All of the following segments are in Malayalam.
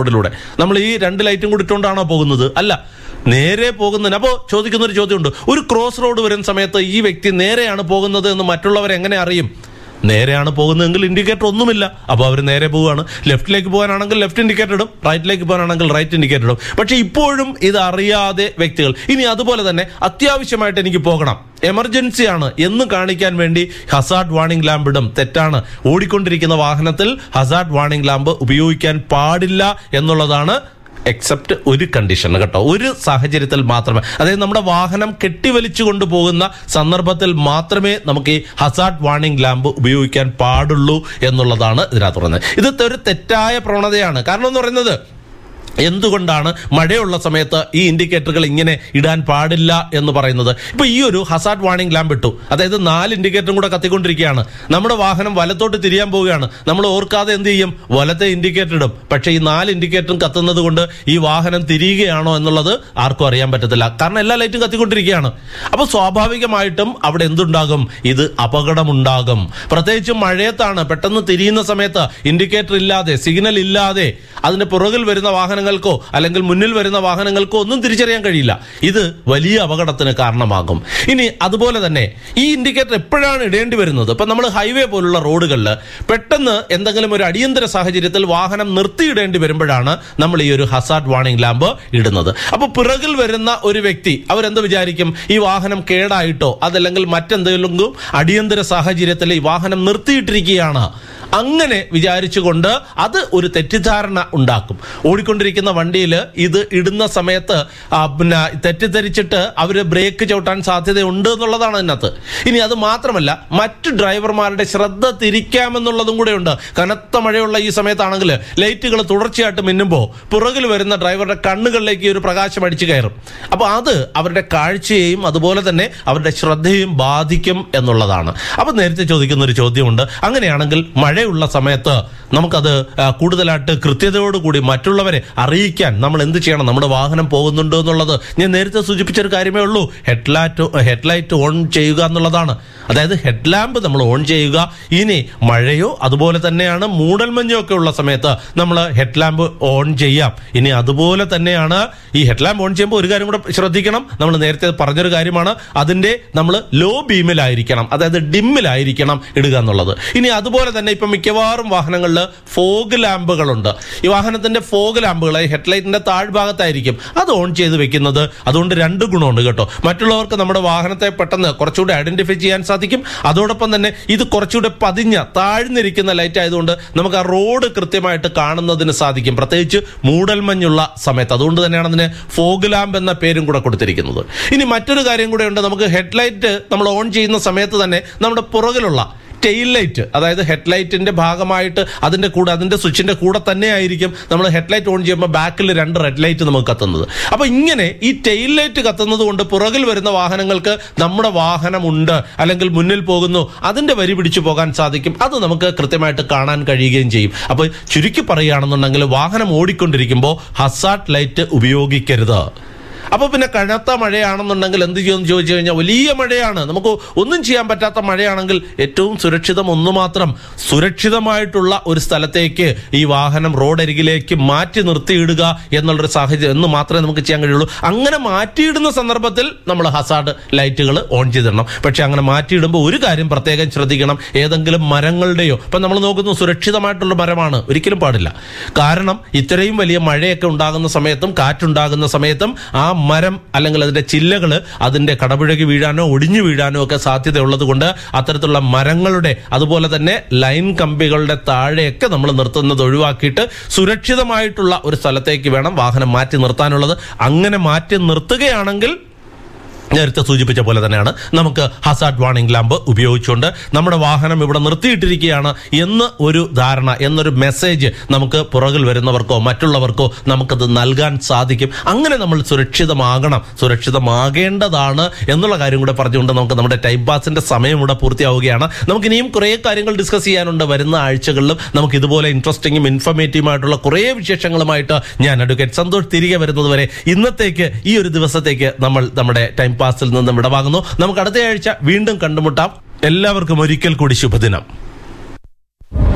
റോഡിലൂടെ നമ്മൾ ഈ രണ്ട് ലൈറ്റും കൂടി ഇട്ടുകൊണ്ടാണോ പോകുന്നത് അല്ല നേരെ പോകുന്നതിന് അപ്പോൾ ചോദിക്കുന്ന ഒരു ചോദ്യമുണ്ട് ഒരു ക്രോസ് റോഡ് വരുന്ന സമയത്ത് ഈ വ്യക്തി നേരെയാണ് പോകുന്നത് എന്ന് മറ്റുള്ളവർ എങ്ങനെ അറിയും നേരെയാണ് പോകുന്നതെങ്കിൽ ഇൻഡിക്കേറ്റർ ഒന്നുമില്ല അപ്പോൾ അവർ നേരെ പോവുകയാണ് ലെഫ്റ്റിലേക്ക് പോകാനാണെങ്കിൽ ലെഫ്റ്റ് ഇൻഡിക്കേറ്റർ ഇടും റൈറ്റിലേക്ക് പോകാനാണെങ്കിൽ റൈറ്റ് ഇൻഡിക്കേറ്റർ ഇടും പക്ഷേ ഇപ്പോഴും ഇത് അറിയാതെ വ്യക്തികൾ ഇനി അതുപോലെ തന്നെ അത്യാവശ്യമായിട്ട് എനിക്ക് പോകണം എമർജൻസിയാണ് എന്ന് കാണിക്കാൻ വേണ്ടി ഹസാർഡ് വാർണിംഗ് ലാമ്പ് ഇടും തെറ്റാണ് ഓടിക്കൊണ്ടിരിക്കുന്ന വാഹനത്തിൽ ഹസാർഡ് വാർണിംഗ് ലാമ്പ് ഉപയോഗിക്കാൻ പാടില്ല എന്നുള്ളതാണ് എക്സെപ്റ്റ് ഒരു കണ്ടീഷൻ കേട്ടോ ഒരു സാഹചര്യത്തിൽ മാത്രമേ അതായത് നമ്മുടെ വാഹനം കെട്ടിവലിച്ചു കൊണ്ടുപോകുന്ന സന്ദർഭത്തിൽ മാത്രമേ നമുക്ക് ഈ ഹസാർഡ് വാർണിംഗ് ലാമ്പ് ഉപയോഗിക്കാൻ പാടുള്ളൂ എന്നുള്ളതാണ് ഇതിനകത്ത് പറയുന്നത് ഇത് ഒരു തെറ്റായ പ്രവണതയാണ് കാരണം എന്ന് പറയുന്നത് എന്തുകൊണ്ടാണ് മഴയുള്ള സമയത്ത് ഈ ഇൻഡിക്കേറ്ററുകൾ ഇങ്ങനെ ഇടാൻ പാടില്ല എന്ന് പറയുന്നത് ഇപ്പൊ ഈ ഒരു ഹസാർഡ് വാർണിംഗ് ലാമ്പ് ഇട്ടു അതായത് നാല് ഇൻഡിക്കേറ്ററും കൂടെ കത്തിക്കൊണ്ടിരിക്കുകയാണ് നമ്മുടെ വാഹനം വലത്തോട്ട് തിരിയാൻ പോവുകയാണ് നമ്മൾ ഓർക്കാതെ എന്ത് ചെയ്യും വലത്തെ ഇൻഡിക്കേറ്റർ ഇടും പക്ഷേ ഈ നാല് ഇൻഡിക്കേറ്ററും കത്തുന്നത് കൊണ്ട് ഈ വാഹനം തിരിയുകയാണോ എന്നുള്ളത് ആർക്കും അറിയാൻ പറ്റത്തില്ല കാരണം എല്ലാ ലൈറ്റും കത്തിക്കൊണ്ടിരിക്കുകയാണ് അപ്പോൾ സ്വാഭാവികമായിട്ടും അവിടെ എന്തുണ്ടാകും ഇത് അപകടമുണ്ടാകും പ്രത്യേകിച്ചും മഴയത്താണ് പെട്ടെന്ന് തിരിയുന്ന സമയത്ത് ഇൻഡിക്കേറ്റർ ഇല്ലാതെ സിഗ്നൽ ഇല്ലാതെ അതിന്റെ പുറകിൽ വരുന്ന വാഹനങ്ങൾക്കോ അല്ലെങ്കിൽ മുന്നിൽ വരുന്ന വാഹനങ്ങൾക്കോ ഒന്നും തിരിച്ചറിയാൻ കഴിയില്ല ഇത് വലിയ അപകടത്തിന് കാരണമാകും ഇനി അതുപോലെ തന്നെ ഈ ഇൻഡിക്കേറ്റർ എപ്പോഴാണ് ഇടേണ്ടി വരുന്നത് ഇപ്പൊ നമ്മൾ ഹൈവേ പോലുള്ള റോഡുകളിൽ പെട്ടെന്ന് എന്തെങ്കിലും ഒരു അടിയന്തര സാഹചര്യത്തിൽ വാഹനം നിർത്തിയിടേണ്ടി വരുമ്പോഴാണ് നമ്മൾ ഈ ഒരു ഹസാർഡ് വാർണിംഗ് ലാമ്പ് ഇടുന്നത് അപ്പൊ പിറകിൽ വരുന്ന ഒരു വ്യക്തി അവരെന്ത് വിചാരിക്കും ഈ വാഹനം കേടായിട്ടോ അതല്ലെങ്കിൽ മറ്റെന്തെങ്കിലും അടിയന്തര സാഹചര്യത്തിൽ ഈ വാഹനം നിർത്തിയിട്ടിരിക്കുകയാണ് അങ്ങനെ വിചാരിച്ചുകൊണ്ട് അത് ഒരു തെറ്റിദ്ധാരണ ഉണ്ടാക്കും ഓടിക്കൊണ്ടിരിക്കുന്ന വണ്ടിയിൽ ഇത് ഇടുന്ന സമയത്ത് ആ, പിന്നെ തെറ്റിദ്ധരിച്ചിട്ട് അവർ ബ്രേക്ക് ചവിട്ടാൻ സാധ്യതയുണ്ട് എന്നുള്ളതാണ് അതിനകത്ത് ഇനി അത് മാത്രമല്ല മറ്റു ഡ്രൈവർമാരുടെ ശ്രദ്ധ തിരിക്കാമെന്നുള്ളതും കൂടെ ഉണ്ട് കനത്ത മഴയുള്ള ഈ സമയത്താണെങ്കിൽ ലൈറ്റുകൾ തുടർച്ചയായിട്ട് മിന്നുമ്പോൾ പുറകിൽ വരുന്ന ഡ്രൈവറുടെ കണ്ണുകളിലേക്ക് ഈ ഒരു പ്രകാശം അടിച്ചു കയറും അപ്പോൾ അത് അവരുടെ കാഴ്ചയെയും അതുപോലെ തന്നെ അവരുടെ ശ്രദ്ധയും ബാധിക്കും എന്നുള്ളതാണ് അപ്പോൾ നേരത്തെ ചോദിക്കുന്ന ഒരു ചോദ്യമുണ്ട് അങ്ങനെയാണെങ്കിൽ മഴയുള്ള സമയത്ത് നമുക്കത് ആ, കൂടുതലായിട്ട് കൃത്യതയോടുകൂടി മറ്റുള്ളവരെ അറിയിക്കാൻ നമ്മൾ എന്ത് ചെയ്യണം നമ്മുടെ വാഹനം പോകുന്നുണ്ടോ എന്നുള്ളത് ഞാൻ നേരത്തെ സൂചിപ്പിച്ച ഒരു കാര്യമേ ഉള്ളൂ ഹെഡ്ലൈറ്റ് ഹെഡ്ലൈറ്റ് ഓൺ ചെയ്യുക എന്നുള്ളതാണ് അതായത് ഹെഡ്ലാമ്പ് നമ്മൾ ഓൺ ചെയ്യുക ഇനി മഴയോ അതുപോലെ തന്നെയാണ് മൂടൽമഞ്ഞോ ഒക്കെ ഉള്ള സമയത്ത് നമ്മൾ ഹെഡ്ലാമ്പ് ഓൺ ചെയ്യാം ഇനി അതുപോലെ തന്നെയാണ് ഈ ഹെഡ്ലാമ്പ് ഓൺ ചെയ്യുമ്പോൾ ഒരു കാര്യം കൂടെ ശ്രദ്ധിക്കണം നമ്മൾ നേരത്തെ പറഞ്ഞൊരു കാര്യമാണ് അതിന്റെ നമ്മൾ ലോ ബീമിലായിരിക്കണം അതായത് ഡിമ്മിലായിരിക്കണം ഇടുക എന്നുള്ളത് ഇനി അതുപോലെ തന്നെ ഇപ്പം മിക്കവാറും വാഹനങ്ങളിൽ ഫോഗ് ലാമ്പുകളുണ്ട് ഈ വാഹനത്തിന്റെ ഫോഗ് ലാമ്പുകൾ ഹെഡ്ലൈറ്റിന്റെ താഴ്ഭാഗത്തായിരിക്കും അത് ഓൺ ചെയ്ത് വെക്കുന്നത് അതുകൊണ്ട് രണ്ട് ഗുണമുണ്ട് കേട്ടോ മറ്റുള്ളവർക്ക് നമ്മുടെ വാഹനത്തെ പെട്ടെന്ന് കുറച്ചുകൂടി ഐഡന്റിഫൈ ചെയ്യാൻ സാധിക്കും അതോടൊപ്പം തന്നെ ഇത് കുറച്ചുകൂടി പതിഞ്ഞ താഴ്ന്നിരിക്കുന്ന ലൈറ്റ് ആയതുകൊണ്ട് നമുക്ക് ആ റോഡ് കൃത്യമായിട്ട് കാണുന്നതിന് സാധിക്കും പ്രത്യേകിച്ച് മൂടൽമഞ്ഞുള്ള സമയത്ത് അതുകൊണ്ട് തന്നെയാണ് അതിന് ഫോഗ് ലാമ്പ് എന്ന പേരും കൂടെ കൊടുത്തിരിക്കുന്നത് ഇനി മറ്റൊരു കാര്യം കൂടെ ഉണ്ട് നമുക്ക് ഹെഡ്ലൈറ്റ് നമ്മൾ ഓൺ ചെയ്യുന്ന സമയത്ത് തന്നെ നമ്മുടെ പുറകിലുള്ള ടെയിൽ ലൈറ്റ് അതായത് ഹെഡ്ലൈറ്റിന്റെ ഭാഗമായിട്ട് അതിന്റെ കൂടെ അതിന്റെ സ്വിച്ചിന്റെ കൂടെ തന്നെ ആയിരിക്കും നമ്മൾ ഹെഡ്ലൈറ്റ് ഓൺ ചെയ്യുമ്പോൾ ബാക്കിൽ രണ്ട് റെഡ് ലൈറ്റ് നമുക്ക് കത്തുന്നത് അപ്പൊ ഇങ്ങനെ ഈ ടെയിൽ ലൈറ്റ് കത്തുന്നത് കൊണ്ട് പുറകിൽ വരുന്ന വാഹനങ്ങൾക്ക് നമ്മുടെ വാഹനമുണ്ട് അല്ലെങ്കിൽ മുന്നിൽ പോകുന്നു അതിന്റെ വരി പിടിച്ചു പോകാൻ സാധിക്കും അത് നമുക്ക് കൃത്യമായിട്ട് കാണാൻ കഴിയുകയും ചെയ്യും അപ്പോൾ ചുരുക്കി പറയുകയാണെന്നുണ്ടെങ്കിൽ വാഹനം ഓടിക്കൊണ്ടിരിക്കുമ്പോൾ ഹസാർഡ് ലൈറ്റ് ഉപയോഗിക്കരുത് അപ്പൊ പിന്നെ കനത്ത മഴയാണെന്നുണ്ടെങ്കിൽ എന്ത് ചെയ്യുമെന്ന് ചോദിച്ചു കഴിഞ്ഞാൽ വലിയ മഴയാണ് നമുക്ക് ഒന്നും ചെയ്യാൻ പറ്റാത്ത മഴയാണെങ്കിൽ ഏറ്റവും സുരക്ഷിതം ഒന്ന് മാത്രം സുരക്ഷിതമായിട്ടുള്ള ഒരു സ്ഥലത്തേക്ക് ഈ വാഹനം റോഡരികിലേക്ക് മാറ്റി നിർത്തിയിടുക എന്നുള്ളൊരു സാഹചര്യം എന്ന് മാത്രമേ നമുക്ക് ചെയ്യാൻ കഴിയുള്ളൂ അങ്ങനെ മാറ്റിയിടുന്ന സന്ദർഭത്തിൽ നമ്മൾ ഹസാർഡ് ലൈറ്റുകൾ ഓൺ ചെയ്തിടണം പക്ഷെ അങ്ങനെ മാറ്റിയിടുമ്പോൾ ഒരു കാര്യം പ്രത്യേകം ശ്രദ്ധിക്കണം ഏതെങ്കിലും മരങ്ങളുടെയോ ഇപ്പൊ നമ്മൾ നോക്കുന്നു സുരക്ഷിതമായിട്ടുള്ള മരമാണ് ഒരിക്കലും പാടില്ല കാരണം ഇത്രയും വലിയ മഴയൊക്കെ ഉണ്ടാകുന്ന സമയത്തും കാറ്റുണ്ടാകുന്ന സമയത്തും ആ മരം അല്ലെങ്കിൽ അതിന്റെ ചില്ലകൾ അതിന്റെ കടപുഴകി വീഴാനോ ഒടിഞ്ഞു വീഴാനോ ഒക്കെ സാധ്യതയുള്ളത് കൊണ്ട് അത്തരത്തിലുള്ള മരങ്ങളുടെ അതുപോലെ തന്നെ ലൈൻ കമ്പികളുടെ താഴെയൊക്കെ നമ്മൾ നിർത്തുന്നത് ഒഴിവാക്കിയിട്ട് സുരക്ഷിതമായിട്ടുള്ള ഒരു സ്ഥലത്തേക്ക് വേണം വാഹനം മാറ്റി നിർത്താനുള്ളത് അങ്ങനെ മാറ്റി നിർത്തുകയാണെങ്കിൽ നേരത്തെ സൂചിപ്പിച്ച പോലെ തന്നെയാണ് നമുക്ക് ഹസാർഡ് വാർണിംഗ് ലാമ്പ് ഉപയോഗിച്ചുകൊണ്ട് നമ്മുടെ വാഹനം ഇവിടെ നിർത്തിയിട്ടിരിക്കുകയാണ് എന്ന് ഒരു ധാരണ എന്നൊരു മെസ്സേജ് നമുക്ക് പുറകിൽ വരുന്നവർക്കോ മറ്റുള്ളവർക്കോ നമുക്കത് നൽകാൻ സാധിക്കും അങ്ങനെ നമ്മൾ സുരക്ഷിതമാകണം സുരക്ഷിതമാകേണ്ടതാണ് എന്നുള്ള കാര്യം കൂടെ പറഞ്ഞുകൊണ്ട് നമുക്ക് നമ്മുടെ ടൈം പാസിന്റെ സമയം ഇവിടെ പൂർത്തിയാവുകയാണ് നമുക്ക് ഇനിയും കുറേ കാര്യങ്ങൾ ഡിസ്കസ് ചെയ്യാനുണ്ട് വരുന്ന ആഴ്ചകളിലും നമുക്ക് ഇതുപോലെ ഇൻട്രസ്റ്റിംഗും ഇൻഫർമേറ്റീവുമായിട്ടുള്ള കുറേ വിശേഷങ്ങളുമായിട്ട് ഞാൻ അഡ്വക്കേറ്റ് സന്തോഷ് തിരികെ വരുന്നത് വരെ ഇന്നത്തേക്ക് ഈ ഒരു ദിവസത്തേക്ക് നമ്മൾ നമ്മുടെ ടൈം പാസിൽ നിന്നും വിടവാങ്ങുന്നു നമുക്ക് അടുത്ത ആഴ്ച വീണ്ടും കണ്ടുമുട്ടാം എല്ലാവർക്കും ഒരിക്കൽ കൂടി ശുഭദിനം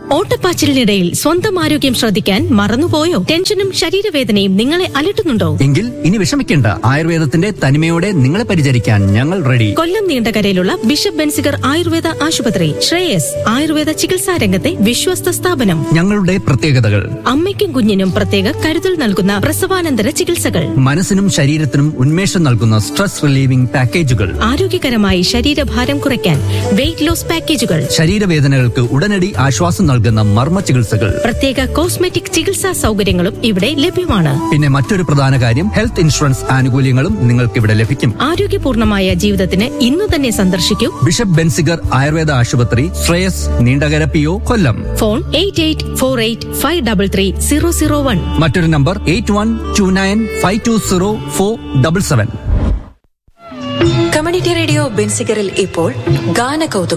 ഓട്ടപ്പാച്ചിലിനിടയിൽ സ്വന്തം ആരോഗ്യം ശ്രദ്ധിക്കാൻ മറന്നുപോയോ ടെൻഷനും ശരീരവേദനയും നിങ്ങളെ അലട്ടുന്നുണ്ടോ എങ്കിൽ ഇനി വിഷമിക്കേണ്ട ആയുർവേദത്തിന്റെ തനിമയോടെ നിങ്ങളെ പരിചരിക്കാൻ ഞങ്ങൾ റെഡി കൊല്ലം നീണ്ടകരയിലുള്ള ബിഷപ്പ് ബെൻസിഗർ ആയുർവേദ ആശുപത്രി ശ്രേയസ് ആയുർവേദ ചികിത്സാ രംഗത്തെ വിശ്വസ്ത സ്ഥാപനം ഞങ്ങളുടെ പ്രത്യേകതകൾ അമ്മയ്ക്കും കുഞ്ഞിനും പ്രത്യേക കരുതൽ നൽകുന്ന പ്രസവാനന്തര ചികിത്സകൾ മനസ്സിനും ശരീരത്തിനും ഉന്മേഷം നൽകുന്ന സ്ട്രെസ് റിലീവിംഗ് പാക്കേജുകൾ ആരോഗ്യകരമായി ശരീരഭാരം കുറയ്ക്കാൻ വെയിറ്റ് ലോസ് പാക്കേജുകൾ ശരീരവേദനകൾക്ക് ഉടനടി ആശ്വാസം നൽകുന്ന മർമ്മ ചികിത്സകൾ പ്രത്യേക കോസ്മെറ്റിക് ചികിത്സാ സൗകര്യങ്ങളും ഇവിടെ ലഭ്യമാണ് പിന്നെ മറ്റൊരു പ്രധാന കാര്യം ഹെൽത്ത് ഇൻഷുറൻസ് ആനുകൂല്യങ്ങളും നിങ്ങൾക്ക് ഇവിടെ ലഭിക്കും ആരോഗ്യപൂർണമായ ജീവിതത്തിന് ഇന്നു തന്നെ സന്ദർശിക്കൂ ബിഷപ്പ് ബെൻസിഗർ ആയുർവേദ ആശുപത്രി Shreyas Neendakara P O Kollam phone eight eight four eight five double three zero zero one മറ്റൊരു number eight one two nine five two zero four double seven community radio ബെൻസിഗറിൽ ഇപ്പോൾ ഗാനകൗതുകം